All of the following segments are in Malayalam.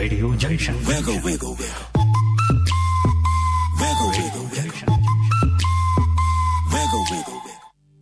Radio Junction. Wiggle, wiggle, wiggle. Wiggle, wiggle, wiggle. Wiggle, wiggle, wiggle.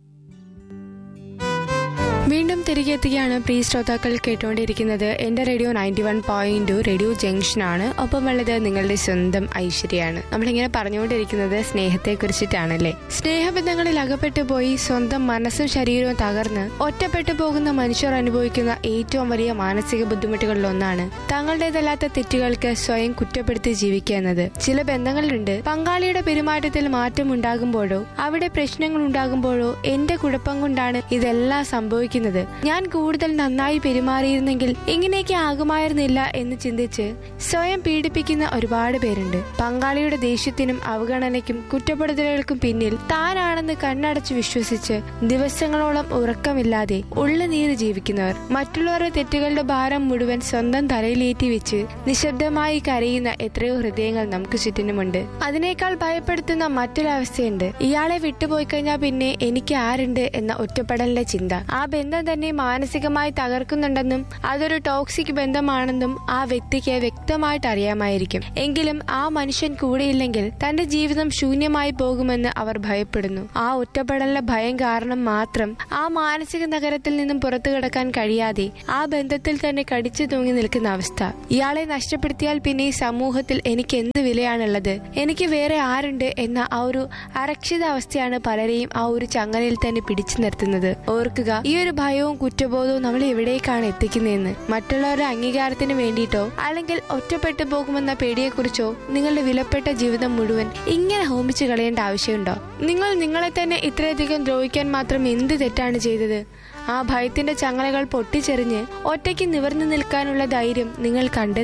വീണ്ടും തിരികെ എത്തുകയാണ് പ്രിയ ശ്രോതാക്കൾ കേട്ടുകൊണ്ടിരിക്കുന്നത് എന്റെ radio ninety one point radio junction ആണ് ഒപ്പം ഉള്ളത് നിങ്ങളുടെ സ്വന്തം ഐശ്വര്യാണ് നമ്മളിങ്ങനെ പറഞ്ഞുകൊണ്ടിരിക്കുന്നത് സ്നേഹത്തെ കുറിച്ചിട്ടാണല്ലേ സ്നേഹബന്ധങ്ങളിൽ അകപ്പെട്ടു പോയി സ്വന്തം മനസ്സും ശരീരവും തകർന്ന് ഒറ്റപ്പെട്ടു പോകുന്ന മനുഷ്യർ അനുഭവിക്കുന്ന ഏറ്റവും വലിയ മാനസിക ബുദ്ധിമുട്ടുകളിൽ ഒന്നാണ് തങ്ങളുടേതല്ലാത്ത തെറ്റുകൾക്ക് സ്വയം കുറ്റപ്പെടുത്തി ജീവിക്കുക എന്നത് ചില ബന്ധങ്ങളിലുണ്ട് പങ്കാളിയുടെ പെരുമാറ്റത്തിൽ മാറ്റം ഉണ്ടാകുമ്പോഴോ അവിടെ പ്രശ്നങ്ങൾ ഉണ്ടാകുമ്പോഴോ എന്റെ കുഴപ്പം കൊണ്ടാണ് ഇതെല്ലാം സംഭവിക്കുന്നത് ഞാൻ കൂടുതൽ നന്നായി പെരുമാറിയിരുന്നെങ്കിൽ ഇങ്ങനെയൊക്കെ ആകുമായിരുന്നില്ല എന്ന് ചിന്തിച്ച് സ്വയം പീഡിപ്പിക്കുന്ന ഒരുപാട് പേരുണ്ട് പങ്കാളിയുടെ ദേഷ്യത്തിനും അവഗണനയ്ക്കും കുറ്റപ്പെടുത്തലുകൾക്കും പിന്നിൽ താനാണെന്ന് കണ്ണടച്ച് വിശ്വസിച്ച് ദിവസങ്ങളോളം ഉറക്കമില്ലാതെ ഉള്ളുനീര് ജീവിക്കുന്നവർ മറ്റുള്ളവരുടെ തെറ്റുകളുടെ ഭാരം മുഴുവൻ സ്വന്തം തലയിലേറ്റി വെച്ച് നിശബ്ദമായി കരയുന്ന എത്രയോ ഹൃദയങ്ങൾ നമുക്ക് ചുറ്റിനുമുണ്ട് അതിനേക്കാൾ ഭയപ്പെടുത്തുന്ന മറ്റൊരവസ്ഥയുണ്ട് ഇയാളെ വിട്ടുപോയി കഴിഞ്ഞാൽ പിന്നെ എനിക്ക് ആരുണ്ട് എന്ന ഒറ്റപ്പെടലിന്റെ ചിന്ത ആ ബന്ധം തന്നെ മാനസികമായി തകർക്കുന്നുണ്ടെന്നും അതൊരു ടോക്സിക് ബന്ധമാണെന്നും ആ വ്യക്തിക്ക് വ്യക്തമായിട്ട് അറിയാമായിരിക്കും എങ്കിലും ആ മനുഷ്യൻ കൂടെയില്ലെങ്കിൽ തന്റെ ജീവിതം ശൂന്യമായി പോകുമെന്ന് അവർ ഭയപ്പെടുന്നു ആ ഒറ്റപ്പെടലിന്റെ ഭയം കാരണം മാത്രം ആ മാനസിക നഗരത്തിൽ നിന്നും പുറത്തു കിടക്കാൻ കഴിയാതെ ആ ബന്ധത്തിൽ തന്നെ കടിച്ചു തൂങ്ങി നിൽക്കുന്ന അവസ്ഥ ഇയാളെ നഷ്ടപ്പെടുത്തിയാൽ പിന്നെ ഈ സമൂഹത്തിൽ എനിക്ക് എന്ത് വിലയാണുള്ളത് എനിക്ക് വേറെ ആരുണ്ട് എന്ന ആ ഒരു അരക്ഷിതാവസ്ഥയാണ് പലരെയും ആ ഒരു ചങ്ങലയിൽ തന്നെ പിടിച്ചു നിർത്തുന്നത് ഓർക്കുക ഈ ഒരു ഭയവും കുറ്റബോധവും നമ്മൾ എവിടേക്കാണ് എത്തിക്കുന്നതെന്ന് മറ്റുള്ളവരുടെ അംഗീകാരത്തിന് വേണ്ടിയിട്ടോ അല്ലെങ്കിൽ ഒറ്റപ്പെട്ടു പോകുമെന്ന പേടിയെക്കുറിച്ചോ നിങ്ങളുടെ വിലപ്പെട്ട ജീവിതം മുഴുവൻ ഇങ്ങനെ ഹോമിച്ചു കളയേണ്ട ആവശ്യമുണ്ടോ നിങ്ങൾ നിങ്ങളെ തന്നെ ഇത്രയധികം ദ്രോഹിക്കാൻ മാത്രം എന്ത് തെറ്റാണ് ചെയ്തത് ആ ഭയത്തിന്റെ ചങ്ങലകൾ പൊട്ടിച്ചെറിഞ്ഞ് ഒറ്റയ്ക്ക് നിവർന്നു നിൽക്കാനുള്ള ധൈര്യം നിങ്ങൾ കണ്ടെത്തി